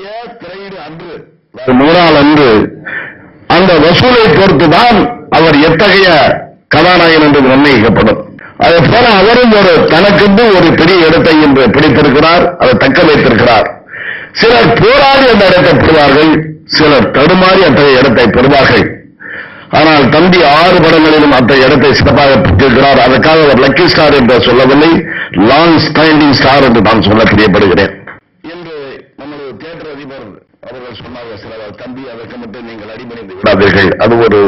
திரையீடு அன்று முன்னாள் அன்று அந்த வசூலை பொறுத்துதான் அவர் எத்தகைய கதாநாயகன் என்று நிர்ணயிக்கப்படும் அதே போல அவரும் ஒரு தனக்கென்று ஒரு பெரிய இடத்தை இன்று பிடித்திருக்கிறார் அதை தக்க வைத்திருக்கிறார் சிலர் போராடி அந்த இடத்தை பெறுவார்கள் சிலர் தடுமாறி அத்தகைய இடத்தை பெறுவார்கள் ஆனால் தம்பி ஆறு படங்களிலும் அந்த இடத்தை சிறப்பாக பெற்றிருக்கிறார் அதற்காக அவர் லக்கி ஸ்டார் என்று சொல்லவில்லை லாங் ஸ்டாண்டிங் ஸ்டார் என்று நான் சொல்ல பிரியப்படுகிறேன் என்று நமது தியேட்டர் அதிபர் அவர்கள் சொன்னார்கள் சில தம்பி அதற்கு மட்டும் நீங்கள் அடிபணிந்து விடாதீர்கள் அது ஒரு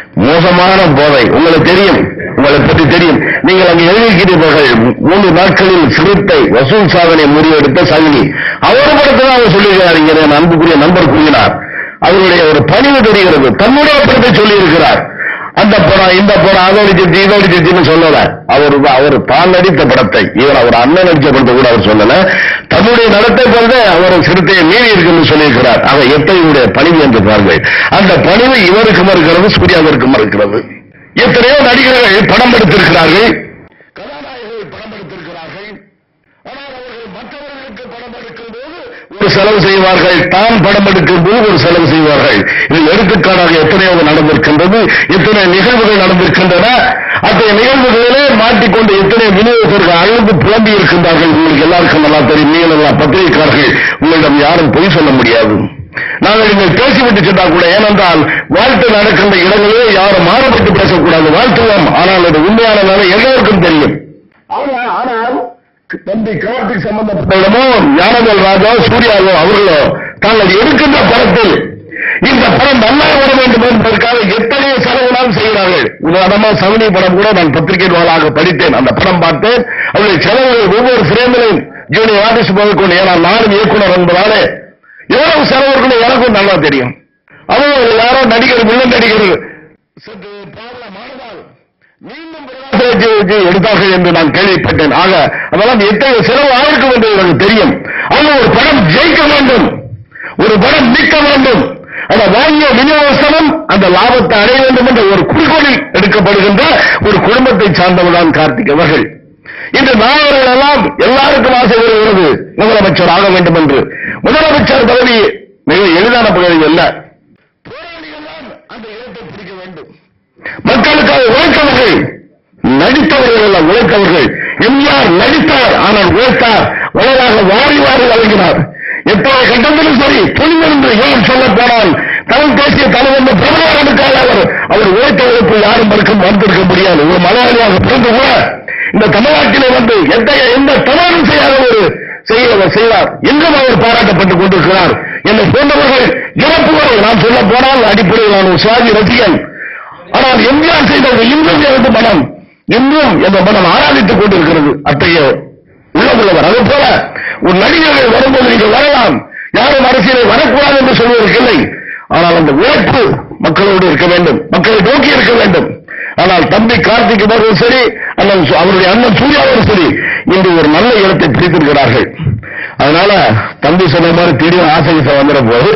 மோசமான போதை உங்களுக்கு தெரியும் உங்களை பற்றி தெரியும் நீங்கள் அங்கு எழுதியிருக்கிறீர்கள் மூன்று நாட்களில் சிறுத்தை வசூல் சாதனை முறியெடுத்த சங்கிலி அவர் படத்தில் அவர் சொல்லியிருக்கிறார் இங்கே என் அன்புக்குரிய நண்பர் கூறினார் அவருடைய ஒரு பணிவு தெரிகிறது தன்னுடைய படத்தை சொல்லியிருக்கிறார் அந்த படம் இந்த படம் அதை அடிச்சிருச்சு இதை அடிச்சிருச்சுன்னு சொல்லல அவர் அவர் தான் நடித்த படத்தை இவர் அவர் அண்ணன் நடித்த படத்தை கூட அவர் சொல்லல தன்னுடைய நடத்தை போல அவர் சிறுத்தையை மீறி இருக்குன்னு சொல்லியிருக்கிறார் ஆக எத்தகையுடைய பணிவு என்று பாருங்கள் அந்த பணிவு இவருக்கும் இருக்கிறது சூர்யாவிற்கும் இருக்கிறது எத்தனையோ நடிகர்கள் படம் எடுத்திருக்கிறார்கள் கதாநாயகர்கள் படம் எடுத்திருக்கிறார்கள் ஆனால் அவர்கள் மற்றவர்களுக்கு படம் எடுக்கும் போது ஒரு செலவு செய்வார்கள் தான் படம் எடுக்கும் போது ஒரு செலவு செய்வார்கள் இது எடுத்துக்காட்டாக எத்தனையோ நடந்திருக்கின்றது எத்தனை நிகழ்வுகள் நடந்திருக்கின்றன அத்தகைய நிகழ்வுகளிலே மாட்டிக்கொண்டு எத்தனை விநியோகத்திற்கு அழுது புலம்பி இருக்கின்றார்கள் உங்களுக்கு எல்லாருக்கும் நல்லா தெரியும் நீங்கள் எல்லாம் பத்திரிகைக்காரர்கள் உங்களிடம் யாரும் பொய் சொல்ல முடியாது நாங்கள் இங்கே பேசிவிட்டு சென்றால் கூட ஏனென்றால் வாழ்த்து நடக்கின்ற இடங்களிலே யாரும் மாறுபட்டு பேசக்கூடாது வாழ்த்துவோம் ஆனால் அது உண்மையான நிலை எல்லோருக்கும் தெரியும் ஆனால் ஆனால் தம்பி கார்த்திக் சம்பந்தப்பட்டவனோ ஞானவேல் ராஜா சூர்யாவோ அவர்களோ தாங்கள் எடுக்கின்ற படத்தில் இந்த படம் நல்லா வர வேண்டும் என்பதற்காக எத்தனையோ செலவுலாம் செய்கிறார்கள் உதாரணமா சவனி படம் கூட நான் பத்திரிகை வாளாக படித்தேன் அந்த படம் பார்த்தேன் அவருடைய செலவுகள் ஒவ்வொரு ஃப்ரேமிலையும் ஜூனியர் ஆர்டிஸ்ட் முதற்கொண்டு ஏன்னா நானும் இயக்குனர் என்பதாலே எவ்வளவு செலவு இருக்குன்னு எனக்கும் நல்லா தெரியும் அதுவும் யாரோ நடிகர் வில்ல நடிகர் சற்று பிரபலமானதால் மீண்டும் பிரகாசராஜ் எடுத்தார்கள் என்று நான் கேள்விப்பட்டேன் ஆக அதெல்லாம் எத்தனை செலவு ஆயிருக்கும் என்று எனக்கு தெரியும் ஆனால் ஒரு படம் ஜெயிக்க வேண்டும் ஒரு படம் நிற்க வேண்டும் அந்த வாங்கிய விநியோகஸ்தனம் அந்த லாபத்தை அடைய வேண்டும் என்ற ஒரு குறிக்கோளில் எடுக்கப்படுகின்ற ஒரு குடும்பத்தை சார்ந்தவர்தான் கார்த்திக் அவர்கள் இன்று மாணவர்கள் எல்லாம் எல்லாருக்கும் ஆசை வருகிறது முதலமைச்சர் ஆக வேண்டும் என்று முதலமைச்சர் பதவி மிக எளிதான பதவி அல்ல போராளிகள் தான் அந்த இடத்தை பிடிக்க வேண்டும் மக்களுக்காக உழைத்தவர்கள் நடித்தவர்கள் அல்ல உழைத்தவர்கள் எம்ஜிஆர் நடித்தார் ஆனால் உழைத்தார் வயதாக வாரி வாரி வழங்கினார் எத்தனை கட்டத்திலும் சரி துணிவிருந்து ஏன் சொல்ல போனால் தமிழ் தேசிய தலைவர் பிரதமருக்காக அவர் அவர் உழைத்த உழைப்பு யாரும் மறுக்க மறுத்திருக்க முடியாது ஒரு மலையாளியாக பிறந்து கூட இந்த தமிழ்நாட்டிலே வந்து எந்த எந்த தவறும் செய்யாத ஒரு செய்ய செய்வார் இன்றும் அவர் பாராட்டப்பட்டுக் கொண்டிருக்கிறார் என்னை போன்றவர்கள் இறப்பு வரை நான் சொல்ல போனால் அடிப்படையில் நான் ஒரு சிவாஜி ரசிகன் ஆனால் எம்ஜிஆர் செய்தது இன்றும் எனது மனம் இன்றும் என்ற மனம் ஆராதித்துக் கொண்டிருக்கிறது அத்தகைய உள்ளமுள்ளவர் அதே போல ஒரு நடிகர்கள் வரும்போது நீங்கள் வரலாம் யாரும் அரசியலை வரக்கூடாது என்று சொல்வதற்கு இல்லை ஆனால் அந்த உழைப்பு மக்களோடு இருக்க வேண்டும் மக்களை நோக்கி இருக்க வேண்டும் ஆனால் தம்பி கார்த்திக் அவர்களும் சரி அண்ணன் சு- அவருடைய அண்ணன் சூர்யாவும் சரி இன்று ஒரு நல்ல இடத்தை பிடித்திருக்கிறார்கள் அதனால தம்பி சொன்ன மாதிரி திடீர்னு ஆசை வந்துட போது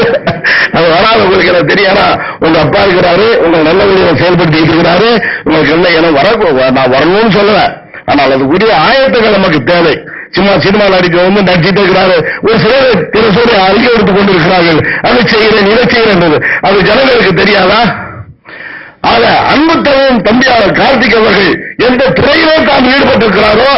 அது வராத உங்களுக்கு எனக்கு தெரியாதா உங்க அப்பா இருக்கிறாரு உங்க நல்ல வழியில செயல்படுத்தி இருக்கிறாரு உங்களுக்கு என்ன என வர நான் வரணும்னு சொல்லுவேன் ஆனால் அதுக்குரிய ஆயத்தங்கள் நமக்கு தேவை சும்மா சினிமா நடிக்க வந்து நடிச்சிட்டு இருக்கிறாரு ஒரு சிலர் தினசரி அறிக்கை எடுத்துக் கொண்டிருக்கிறார்கள் அதை செய்கிறேன் இதை செய்கிறேன் என்பது. அது ஜனங்களுக்கு தெரியாதா ஆக அன்புத்தவும் தம்பியாளர் கார்த்திக் அவர்கள் எந்த துறையிலே தான் ஈடுபட்டிருக்கிறாரோ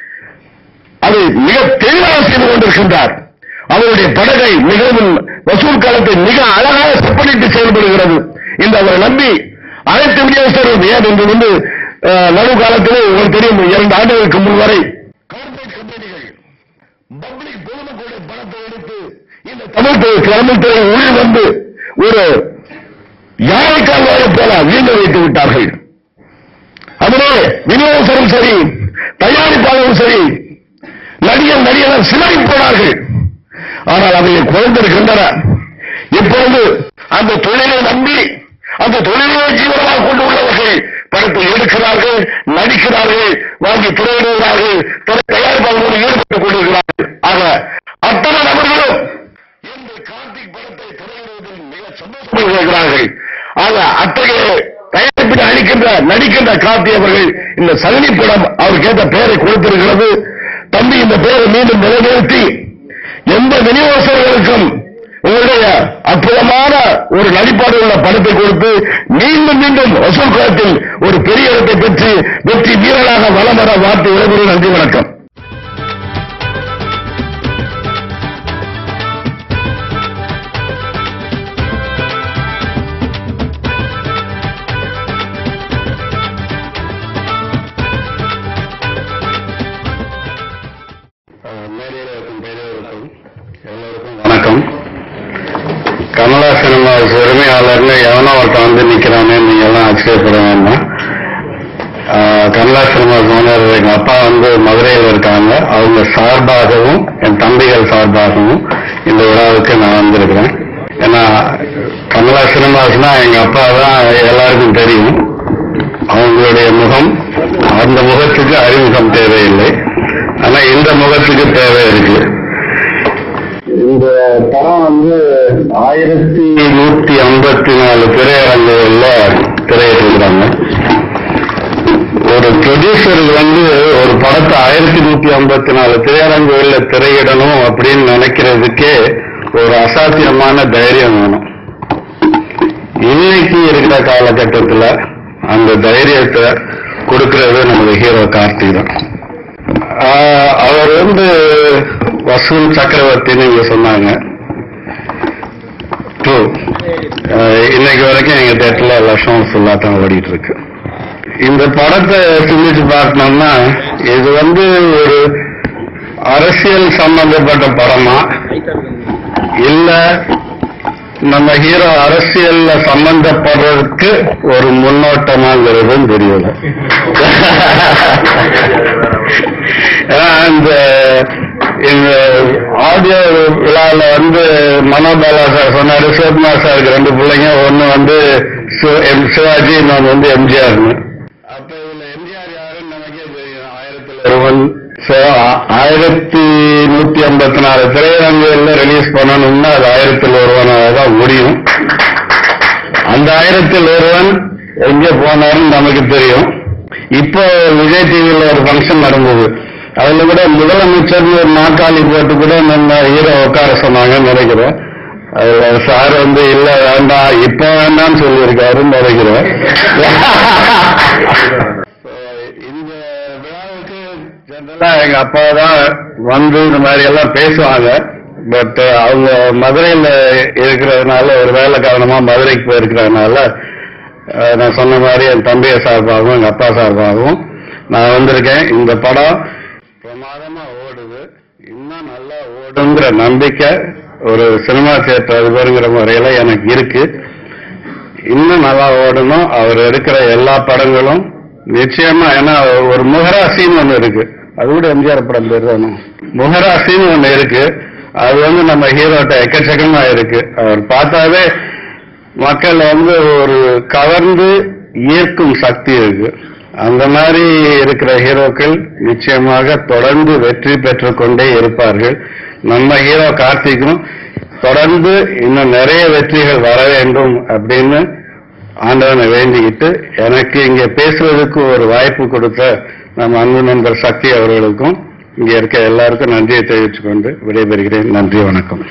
அதை மிக தெளிவாக செய்து கொண்டிருக்கின்றார் அவருடைய படகை மிகவும் வசூல் காலத்தை மிக அழகாக செப்பனிட்டு செயல்படுகிறது இந்த அவரை நம்பி அனைத்து விநியோகஸ்தர்கள் ஏன் என்று வந்து அஹ், நடு காலத்திலே உங்களுக்கு தெரியும் இரண்டு ஆண்டுகளுக்கு முன் வரை கார்ப்பரேட் கம்பெனிகள் பப்ளிக் பொதுமக்களுடைய பணத்தை எடுத்து இந்த தமிழ் துறை தமிழ் துறை உள் வந்து ஒரு யானைக்காக போல வீங்க வைத்து விட்டார்கள் அதிலே விநியோகஸ்தரும் சரி தயாரிப்பாளரும் சரி நடிகர் நடிகர் சிலரி போனார்கள் ஆனால் அவையை குறைந்திருக்கின்றன இப்பொழுது அந்த தொழிலை நம்பி அந்த தொழிலை ஜீவனமாக கொண்டு உள்ளவர்கள் படத்தை எடுக்கிறார்கள் நடிக்கிறார்கள் வாங்கி திரையிடுகிறார்கள் திரை தயாரிப்பாளர்களோடு ஈடுபட்டுக் கொண்டிருக்கிறார்கள் ஆக அத்தனை நபர்களும் இந்த கார்த்திக் படத்தை திரையிடுவதில் மிக சந்தோஷப்படுகிறார்கள் ஆக அத்தகைய தயாரிப்பில் அளிக்கின்ற நடிக்கின்ற கார்த்தி அவர்கள் இந்த சகனி படம் அவருக்கு ஏற்ற பெயரை கொடுத்திருக்கிறது தம்பி இந்த பெயரை மீண்டும் நிலைநிறுத்தி எந்த விநியோகஸ்தர்களுக்கும் ஒரு நடிப்பாடு உள்ள படத்தை கொடுத்து மீண்டும் மீண்டும் வசூல் களத்தில் ஒரு பெரிய இடத்தை பெற்று வெற்றி வீரராக வலம் வர வாழ்த்து விரைவில் நன்றி வணக்கம் மேடையில் இருக்கும் பெரியவருக்கும் எல்லோருக்கும் வணக்கம் கமலா சினிமா உரிமையாளர்னு எவனோ ஒருத்தன் வந்து நிக்கிறானே நீங்க எல்லாம் ஆச்சரியப்பட வேண்டாம் ஆஹ் கமலா சினிமாஸ் ஓனர் எங்க அப்பா வந்து மதுரையில் இருக்காங்க அவங்க சார்பாகவும் என் தம்பிகள் சார்பாகவும் இந்த விழாவுக்கு நான் வந்திருக்கிறேன் ஏன்னா கமலா சினிமாஸ்னா எங்க அப்பா தான் எல்லாருக்கும் தெரியும் அவங்களுடைய முகம் அந்த முகத்துக்கு அறிமுகம் தேவையில்லை ஆனா இந்த முகத்துக்கு தேவை இருக்கு இந்த படம் வந்து ஆயிரத்தி நூத்தி ஐம்பத்தி நாலு திரையரங்குகள்ல திரையிட்டிருக்கிறாங்க ஒரு ப்ரொடியூசருக்கு வந்து ஒரு படத்தை ஆயிரத்தி நூத்தி ஐம்பத்தி நாலு திரையரங்குகள்ல திரையிடணும் அப்படின்னு நினைக்கிறதுக்கே ஒரு அசாத்தியமான தைரியம் வேணும் இன்னைக்கு இருக்கிற காலகட்டத்துல அந்த தைரியத்தை கொடுக்கிறது நமது ஹீரோ கார்த்திக் தான் ஆஹ் அவர் வந்து வசூல் சக்கரவர்த்தின்னு இங்க சொன்னாங்க ட்ரூ இன்னைக்கு வரைக்கும் எங்க தேட்டர்ல லட்சம் ஃபுல்லா தான் ஓடிட்டு இருக்கு இந்த படத்தை சிந்திச்சு பார்த்தோம்னா இது வந்து ஒரு அரசியல் சம்பந்தப்பட்ட படமா இல்ல நம்ம ஹீரோ அரசியல்ல சம்பந்தப்படுறதுக்கு ஒரு முன்னோட்டமாங்கிறதும் தெரியல ஏன்னா இந்த இந்த ஆடியோ விழால வந்து மனோபாலா சார் சொன்னாரு சிவகுமார் சாருக்கு ரெண்டு பிள்ளைங்க ஒண்ணு வந்து சிவ- எம் சிவாஜி இன்னொன்று வந்து எம்ஜிஆர்னு அப்ப இதுல எம்ஜிஆர் யாருன்னு நமக்கே தெரியும் ஆயிரத்துல ஒருவன் So, ஆ- ஆயிரத்தி நூத்தி ஐம்பத்தி நாலு திரையரங்குகள்ல ரிலீஸ் பண்ணணும்னா அது ஆயிரத்தில் ஒருவனாக தான் முடியும் அந்த ஆயிரத்தில் ஒருவன் எங்க போனாருன்னு நமக்கு தெரியும் இப்போ விஜய் டிவியில ஒரு ஃபங்க்ஷன் நடந்தது அதுல கூட முதலமைச்சர் ஒரு நாற்காலி போட்டு கூட நம்ம ஹீரோ உட்கார சொன்னாங்கன்னு நினைக்கிறேன் அதுல சார் வந்து இல்ல வேண்டாம் இப்ப வேண்டாம்னு சொல்லியிருக்காருன்னு நினைக்கிறேன் இந்த விழாவுக்கு ஜெனரலா எங்க அப்பா தான் வந்து இந்த மாதிரி எல்லாம் பேசுவாங்க பட் அவங்க மதுரையில இருக்கிறதுனால ஒரு வேலை காரணமா மதுரைக்கு போயிருக்கிறதுனால அஹ், நான் சொன்ன மாதிரி என் தம்பிய சார்பாகவும் எங்க அப்பா சார்பாகவும் நான் வந்திருக்கேன் இந்த படம் பிரமாதமா ஓடுது இன்னும் நல்லா ஓடுங்கிற நம்பிக்கை ஒரு சினிமா தியேட்டர் அதிபருங்கிற முறையில எனக்கு இருக்கு இன்னும் நல்லா ஓடணும் அவர் எடுக்கிற எல்லா படங்களும் நிச்சயமா ஏன்னா ஒரு முகராசின்னு ஒண்ணு இருக்கு அது கூட எம்ஜிஆர் படம் பேர் தானே முகராசின்னு ஒண்ணு இருக்கு அது வந்து நம்ம ஹீரோட்ட எக்கச்சக்கமா இருக்கு அவர் பார்த்தாவே மக்கள் வந்து ஒரு கவர்ந்து ஈர்க்கும் சக்தி இருக்கு அந்த மாதிரி இருக்கிற ஹீரோக்கள் நிச்சயமாக தொடர்ந்து வெற்றி பெற்றுக் கொண்டே இருப்பார்கள் நம்ம ஹீரோ கார்த்திக்கும் தொடர்ந்து இன்னும் நிறைய வெற்றிகள் வர வேண்டும் அப்படின்னு ஆண்டவனை வேண்டிக்கிட்டு எனக்கு இங்க பேசுவதற்கு ஒரு வாய்ப்பு கொடுத்த நம்ம அன்பு நண்பர் சக்தி அவர்களுக்கும் இங்க இருக்க எல்லாருக்கும் நன்றியை தெரிவித்துக் கொண்டு விடைபெறுகிறேன் நன்றி வணக்கம்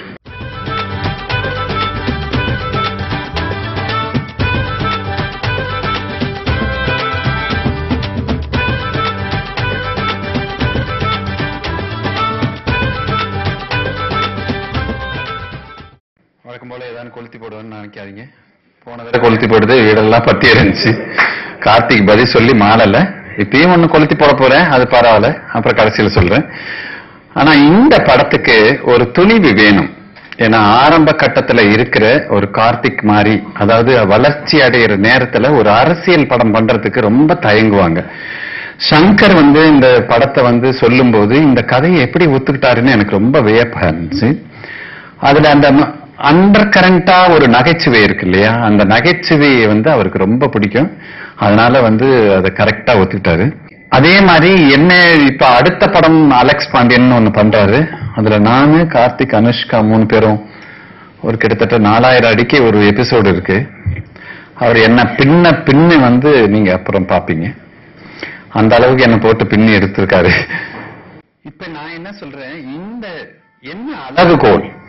வழக்கம் போல ஏதாவது கொளுத்தி போடுவேன்னு நினைக்காதீங்க போன தடவை கொளுத்தி போடுது வீடெல்லாம் பத்தி இருந்துச்சு கார்த்திக் பதில் சொல்லி மாறல இப்பயும் ஒண்ணு கொளுத்தி போட போறேன் அது பரவாயில்ல அப்புறம் கடைசியில சொல்றேன் ஆனா இந்த படத்துக்கு ஒரு துணிவு வேணும் ஏன்னா ஆரம்ப கட்டத்துல இருக்கிற ஒரு கார்த்திக் மாதிரி அதாவது வளர்ச்சி அடைகிற நேரத்துல ஒரு அரசியல் படம் பண்றதுக்கு ரொம்ப தயங்குவாங்க சங்கர் வந்து இந்த படத்தை வந்து சொல்லும்போது இந்த கதையை எப்படி ஒத்துக்கிட்டாருன்னு எனக்கு ரொம்ப வியப்பா இருந்துச்சு அதுல அந்த அண்டர் கரண்டா ஒரு நகைச்சுவை இருக்கு இல்லையா அந்த நகைச்சுவையை வந்து அவருக்கு ரொம்ப பிடிக்கும் அதனால வந்து அதை கரெக்டா ஒத்துக்கிட்டாரு அதே மாதிரி என்ன இப்ப அடுத்த படம் அலெக்ஸ் பாண்டியன் ஒண்ணு பண்றாரு அதுல நானு கார்த்திக் அனுஷ்கா மூணு பேரும் ஒரு கிட்டத்தட்ட நாலாயிரம் அடிக்கு ஒரு எபிசோடு இருக்கு அவர் என்ன பின்ன பின்னு வந்து நீங்க அப்புறம் பாப்பீங்க அந்த அளவுக்கு என்ன போட்டு பின்னி எடுத்திருக்காரு இப்ப நான் என்ன சொல்றேன் இந்த என்ன அளவுகோல்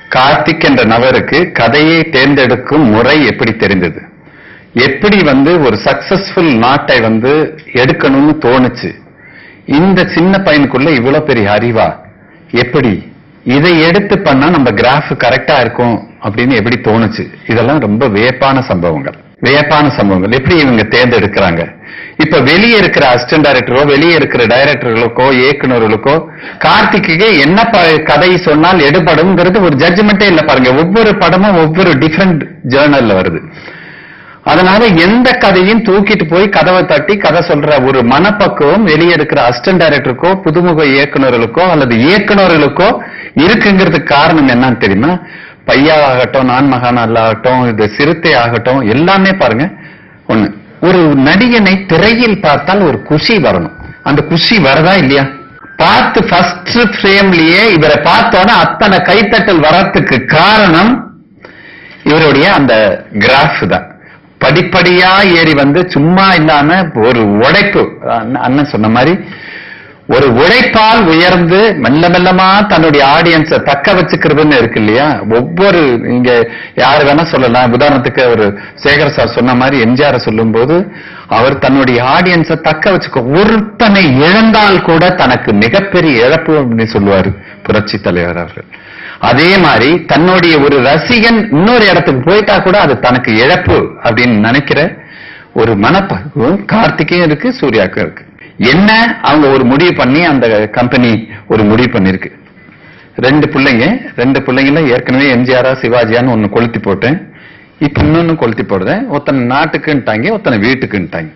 கார்த்திக் என்ற நபருக்கு கதையை தேர்ந்தெடுக்கும் முறை எப்படி தெரிந்தது எப்படி வந்து ஒரு சக்சஸ்ஃபுல் நாட்டை வந்து எடுக்கணும்னு தோணுச்சு இந்த சின்ன பையனுக்குள்ள இவ்வளவு பெரிய அறிவா எப்படி இதை எடுத்து பண்ணா நம்ம கிராஃப் கரெக்டா இருக்கும் அப்படின்னு எப்படி தோணுச்சு இதெல்லாம் ரொம்ப வியப்பான சம்பவங்கள் வியப்பான சம்பவங்கள் எப்படி இவங்க தேர்ந்தெடுக்கிறாங்க இப்ப வெளியே இருக்கிற அசிஸ்டன்ட் டைரக்டரோ வெளியே இருக்கிற டைரக்டர்களுக்கோ இயக்குனர்களுக்கோ கார்த்திக்கு என்ன ப- கதை சொன்னால் எடுபடுங்கிறது ஒரு ஜட்ஜ்மெண்டே இல்ல பாருங்க ஒவ்வொரு படமும் ஒவ்வொரு டிஃபரெண்ட் ஜேர்னல்ல வருது அதனால எந்த கதையும் தூக்கிட்டு போய் கதவை தட்டி கதை சொல்ற ஒரு மனப்பக்குவம் வெளியே இருக்கிற அசிஸ்டன்ட் டைரக்டருக்கோ புதுமுக இயக்குனர்களுக்கோ அல்லது இயக்குனர்களுக்கோ இருக்குங்கிறதுக்கு காரணம் என்னன்னு தெரியுமா பையா ஆகட்டும் நான் மகான் ஆகட்டும் இது சிறுத்தை ஆகட்டும் எல்லாமே பாருங்க ஒண்ணு ஒரு நடிகனை திரையில் பார்த்தால் ஒரு குஷி வரணும் அந்த குஷி வரதா இல்லையா பார்த்து ஃபர்ஸ்ட் ஃப்ரேம்லயே இவரை பார்த்தோன்னா அத்தனை கைத்தட்டல் வரத்துக்கு காரணம் இவருடைய அந்த கிராஃப் தான் படிப்படியா ஏறி வந்து சும்மா இல்லாம ஒரு உழைப்பு அண்ணன் அண்ணன் சொன்ன மாதிரி ஒரு உழைப்பால் உயர்ந்து மெல்ல மெல்லமா தன்னுடைய ஆடியன்ஸை தக்க வச்சுக்கிறதுன்னு இருக்கு இல்லையா ஒவ்வொரு இங்க யாரு வேணா சொல்லலாம் உதாரணத்துக்கு ஒரு சேகர் சார் சொன்ன மாதிரி எம்ஜிஆர் சொல்லும்போது அவர் தன்னுடைய ஆடியன்ஸை தக்க வச்சுக்க ஒருத்தனை இழந்தால் கூட தனக்கு மிகப்பெரிய இழப்பு அப்படின்னு சொல்லுவாரு புரட்சி தலைவர் அவர்கள் அதே மாதிரி தன்னுடைய ஒரு ரசிகன் இன்னொரு இடத்துக்கு போயிட்டா கூட அது தனக்கு இழப்பு அப்படின்னு நினைக்கிற ஒரு மனப்பக்குவம் கார்த்திகையும் இருக்கு சூர்யாவுக்கும் இருக்கு என்ன அவங்க ஒரு முடிவு பண்ணி அந்த கம்பெனி ஒரு முடிவு பண்ணிருக்கு ரெண்டு பிள்ளைங்க ரெண்டு பிள்ளைங்கள ஏற்கனவே எம்ஜிஆரா சிவாஜியான்னு ஒன்னு கொளுத்தி போட்டேன் இப்ப இன்னொன்னு கொளுத்தி போடுறேன் ஒருத்தனை நாட்டுக்குன்ட்டாங்க ஒருத்தனை வீட்டுக்குன்ட்டாங்க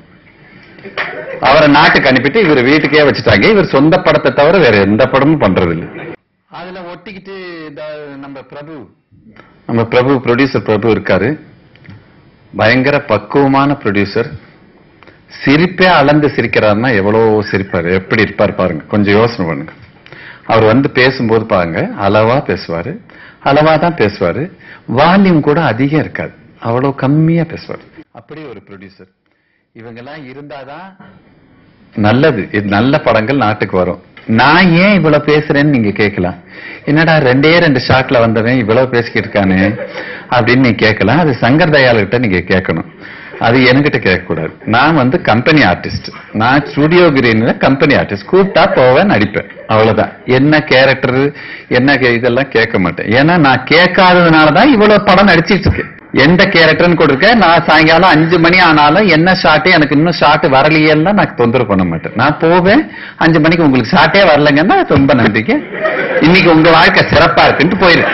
அவரை நாட்டுக்கு அனுப்பிட்டு இவர் வீட்டுக்கே வச்சுட்டாங்க இவர் சொந்த படத்தை தவிர வேற எந்த படமும் பண்றது இல்லை அதுல ஒட்டிக்கிட்டு இந்த நம்ம பிரபு நம்ம பிரபு ப்ரொடியூசர் பிரபு இருக்காரு பயங்கர பக்குவமான ப்ரொடியூசர் சிரிப்பே அளந்து சிரிக்கிறாருன்னா எவ்வளவு சிரிப்பாரு எப்படி இருப்பார் பாருங்க கொஞ்சம் யோசனை பண்ணுங்க அவர் வந்து பேசும்போது பாருங்க அளவா பேசுவாரு அளவா தான் பேசுவாரு வால்யூம் கூட அதிகம் இருக்காது அவ்வளவு கம்மியா பேசுவாரு அப்படி ஒரு ப்ரொடியூசர் இவங்கெல்லாம் இருந்தாதான் நல்லது இது நல்ல படங்கள் நாட்டுக்கு வரும் நான் ஏன் இவ்வளவு பேசுறேன்னு நீங்க கேட்கலாம் என்னடா ரெண்டே ரெண்டு ஷாட்ல வந்தவன் இவ்வளவு பேசிக்கிட்டு இருக்கானே அப்படின்னு நீ கேட்கலாம் அது சங்கர் தயாள் கிட்ட நீங்க கேட்கணும் அது என்கிட்ட கேட்க கூடாது நான் வந்து கம்பெனி ஆர்டிஸ்ட் நான் ஸ்டுடியோ கிரீன்ல கம்பெனி ஆர்டிஸ்ட் கூப்பிட்டா போவேன் நடிப்பேன் அவ்வளவுதான் என்ன கேரக்டர் என்ன கே- இதெல்லாம் கேட்க மாட்டேன் ஏன்னா நான் கேட்காததுனாலதான் இவ்வளவு படம் நடிச்சிட்டு இருக்கேன் எந்த கேரக்டர்னு கொடுக்க நான் சாயங்காலம் அஞ்சு மணி ஆனாலும் என்ன ஷாட்டு எனக்கு இன்னும் ஷாட் வரலையேன்னா நான் தொந்தரவு பண்ண மாட்டேன் நான் போவேன் அஞ்சு மணிக்கு உங்களுக்கு ஷாட்டே வரலைங்கன்னா ரொம்ப நம்பிக்கை இன்னைக்கு உங்க வாழ்க்கை சிறப்பா இருக்குன்ட்டு போயிரு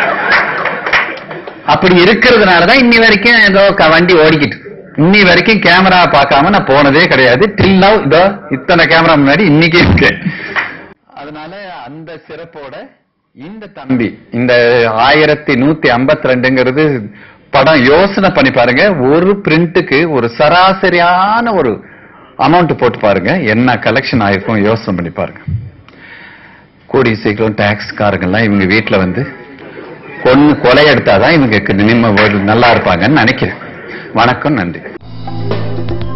அப்படி இருக்கிறதுனாலதான் இன்னி வரைக்கும் ஏதோ க- வண்டி ஓடிக்கிட்டு இருக்கு. இன்னி வரைக்கும் கேமரா பார்க்காம நான் போனதே கிடையாது டில் நவ் இதோ இத்தனை கேமரா முன்னாடி இன்னைக்கு இருக்கு அதனால அந்த சிறப்போட இந்த தம்பி இந்த ஆயிரத்தி நூத்தி ஐம்பத்தி ரெண்டுங்கிறது படம் யோசனை பண்ணி பாருங்க ஒரு பிரிண்ட்டுக்கு ஒரு சராசரியான ஒரு அமௌண்ட் போட்டு பாருங்க என்ன கலெக்ஷன் ஆயிருக்கும் யோசனை பண்ணி பாருங்க கூடிய சீக்கிரம் டாக்ஸ் காரங்கெல்லாம் இவங்க வீட்டுல வந்து கொன்னு கொலை எடுத்தாதான் இவங்க நிம்ம நல்லா இருப்பாங்கன்னு நினைக்கிறேன் வணக்கம் நன்றி